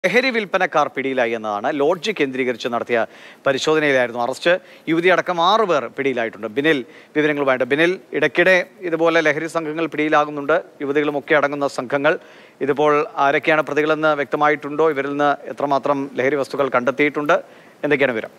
ലഹരി വിൽപ്പനക്കാർ പിടിയിലായി എന്നതാണ് ലോഡ്ജ് കേന്ദ്രീകരിച്ച് നടത്തിയ പരിശോധനയിലായിരുന്നു അറസ്റ്റ് യുവതി അടക്കം ആറു പേർ പിടിയിലായിട്ടുണ്ട് ബിനിൽ വിവരങ്ങളുമായിട്ട് ബിനിൽ ഇടയ്ക്കിടെ ഇതുപോലെ ലഹരി സംഘങ്ങൾ പിടിയിലാകുന്നുണ്ട് യുവതികളുമൊക്കെ അടങ്ങുന്ന സംഘങ്ങൾ ഇതിപ്പോൾ ആരൊക്കെയാണ് പ്രതികളെന്ന് വ്യക്തമായിട്ടുണ്ടോ ഇവരിൽ നിന്ന് എത്രമാത്രം ലഹരി വസ്തുക്കൾ കണ്ടെത്തിയിട്ടുണ്ട് എന്തൊക്കെയാണ് വിവരം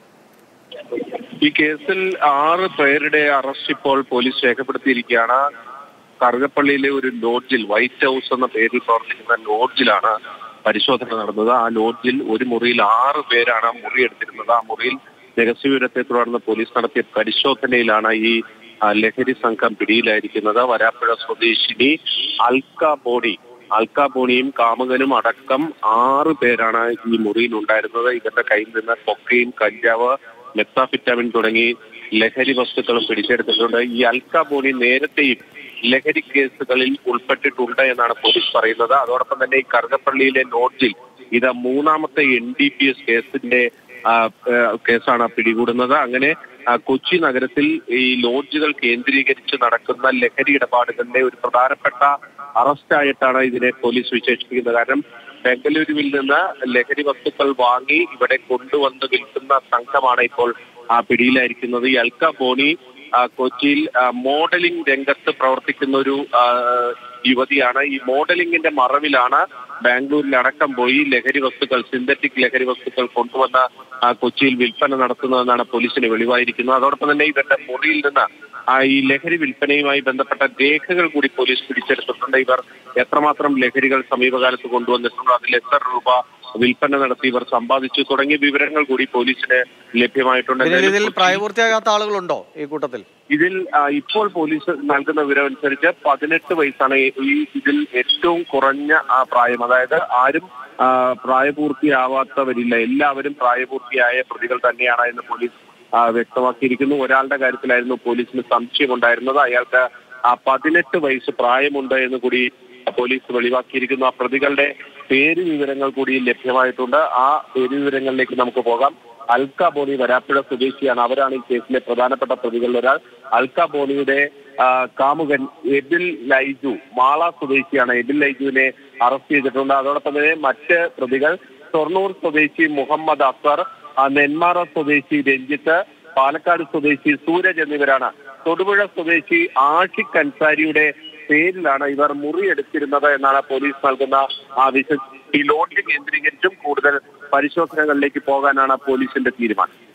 ഈ കേസിൽ ആറ് പേരുടെ അറസ്റ്റ് ഇപ്പോൾ പോലീസ് രേഖപ്പെടുത്തിയിരിക്കുകയാണ് കറുകപ്പള്ളിയിലെ ഒരു ലോഡ്ജിൽ വൈറ്റ് ഹൗസ് എന്ന പേരിൽ പ്രവർത്തിക്കുന്ന ലോഡ്ജിലാണ് പരിശോധന നടന്നത് ആ ലോഡ്ജിൽ ഒരു മുറിയിൽ ആറ് പേരാണ് ആ മുറി എടുത്തിരുന്നത് ആ മുറിയിൽ രഹസ്യവിവരത്തെ തുടർന്ന് പോലീസ് നടത്തിയ പരിശോധനയിലാണ് ഈ ആ, ലഹരി സംഘം പിടിയിലായിരിക്കുന്നത് വരാപ്പുഴ സ്വദേശിനി അൽക്ക ബോഡി അൽക്ക ബോണിയും കാമുകനും അടക്കം ആറ് പേരാണ് ഈ മുറിയിൽ ഉണ്ടായിരുന്നത് ഇവരുടെ കയ്യിൽ നിന്ന് കൊക്കയും കഞ്ചാവ് മെത്താഫിറ്റാമിൻ തുടങ്ങി ലഹരി വസ്തുക്കളും പിടിച്ചെടുത്തിട്ടുണ്ട് ഈ അൽക്ക ബോണി നേരത്തെയും ലഹരി കേസുകളിൽ ഉൾപ്പെട്ടിട്ടുണ്ട് എന്നാണ് പോലീസ് പറയുന്നത് അതോടൊപ്പം തന്നെ ഈ കറുകപ്പള്ളിയിലെ ലോഡ്ജിൽ ഇത് മൂന്നാമത്തെ എൻ ഡി പി എസ് കേസിന്റെ ആ, ആ, കേസാണ് പിടികൂടുന്നത് അങ്ങനെ ആ, കൊച്ചി നഗരത്തിൽ ഈ ലോഡ്ജുകൾ കേന്ദ്രീകരിച്ച് നടക്കുന്ന ലഹരി ഇടപാടുകളുടെ ഒരു പ്രധാനപ്പെട്ട അറസ്റ്റായിട്ടാണ് ഇതിനെ പോലീസ് വിശേഷിപ്പിക്കുന്നത് കാരണം ബംഗളൂരുവിൽ നിന്ന് ലഹരി വസ്തുക്കൾ വാങ്ങി ഇവിടെ കൊണ്ടുവന്ന് വിൽക്കുന്ന സംഘമാണ് ഇപ്പോൾ ആ പിടിയിലായിരിക്കുന്നത് ഈ അൽക്ക ബോണി ആ, കൊച്ചിയിൽ ആ, മോഡലിംഗ് രംഗത്ത് പ്രവർത്തിക്കുന്ന ഒരു ആ, യുവതിയാണ് ഈ മോഡലിംഗിന്റെ മറവിലാണ് ബാംഗ്ലൂരിൽ അടക്കം പോയി ലഹരി വസ്തുക്കൾ സിന്തറ്റിക് ലഹരി വസ്തുക്കൾ കൊണ്ടുവന്ന ആ, കൊച്ചിയിൽ വിൽപ്പന നടത്തുന്നതെന്നാണ് പോലീസിന് വെളിവായിരിക്കുന്നത് അതോടൊപ്പം തന്നെ ഇവരുടെ മുറിയിൽ നിന്ന് ആ, ഈ ലഹരി വിൽപ്പനയുമായി ബന്ധപ്പെട്ട രേഖകൾ കൂടി പോലീസ് പിടിച്ചെടുത്തിട്ടുണ്ട് ഇവർ എത്രമാത്രം ലഹരികൾ സമീപകാലത്ത് കൊണ്ടുവന്നിട്ടുണ്ടോ അതിൽ എത്ര രൂപ വിൽപ്പന നടത്തി ഇവർ സമ്പാദിച്ചു തുടങ്ങിയ വിവരങ്ങൾ കൂടി പോലീസിന് ലഭ്യമായിട്ടുണ്ട് ബിനിൽ എന്തായാലും ഇതിൽ കൊച്ചി- പ്രായപൂർത്തിയാകാത്ത ആളുകളുണ്ടോ ഈ കൂട്ടത്തിൽ ഇതിൽ ആ, ഇപ്പോൾ പോലീസ് നൽകുന്ന വിവരം അനുസരിച്ച് പതിനെട്ട് വയസ്സാണ് ഈ ഇതിൽ ഏറ്റവും കുറഞ്ഞ ആ, പ്രായം അതായത് ആരും ആ, പ്രായപൂർത്തിയാവാത്തവരില്ല എല്ലാവരും പ്രായപൂർത്തിയായ പ്രതികൾ തന്നെയാണ് എന്ന് പോലീസ് ആ, വ്യക്തമാക്കിയിരിക്കുന്നു ഒരാളുടെ കാര്യത്തിലായിരുന്നു പോലീസിന് സംശയമുണ്ടായിരുന്നത് അയാൾക്ക് ആ പതിനെട്ട് വയസ്സ് പ്രായമുണ്ട് എന്ന് കൂടി പോലീസ് വെളിവാക്കിയിരിക്കുന്നു ആ പ്രതികളുടെ പേര് വിവരങ്ങൾ കൂടി ലഭ്യമായിട്ടുണ്ട് ആ പേര് വിവരങ്ങളിലേക്ക് നമുക്ക് പോകാം അൽക്ക ബോണി വരാപ്പുഴ സ്വദേശിയാണ് അവരാണ് ഈ കേസിലെ പ്രധാനപ്പെട്ട പ്രതികളിൽ ഒരാൾ അൽക്ക ബോണിയുടെ ആ, കാമുകൻ എബിൽ ലൈജു മാള സ്വദേശിയാണ് എബിൽ ലൈജുവിനെ അറസ്റ്റ് ചെയ്തിട്ടുണ്ട് അതോടൊപ്പം തന്നെ മറ്റ് പ്രതികൾ ഷൊർണൂർ സ്വദേശി മുഹമ്മദ് അഫർ ആ, നെന്മാറ സ്വദേശി രഞ്ജിത്ത് പാലക്കാട് സ്വദേശി സൂരജ് എന്നിവരാണ് തൊടുപുഴ സ്വദേശി ആഷിഖ് അൻസാരിയുടെ പേരിലാണ് ഇവർ മുറി എടുത്തിരുന്നത് എന്നാണ് പോലീസ് നൽകുന്ന ആ വിശ ഈ ലോഡ്ജ് കേന്ദ്രീകരിച്ചും കൂടുതൽ പരിശോധനകളിലേക്ക് പോകാനാണ് പോലീസിന്റെ തീരുമാനം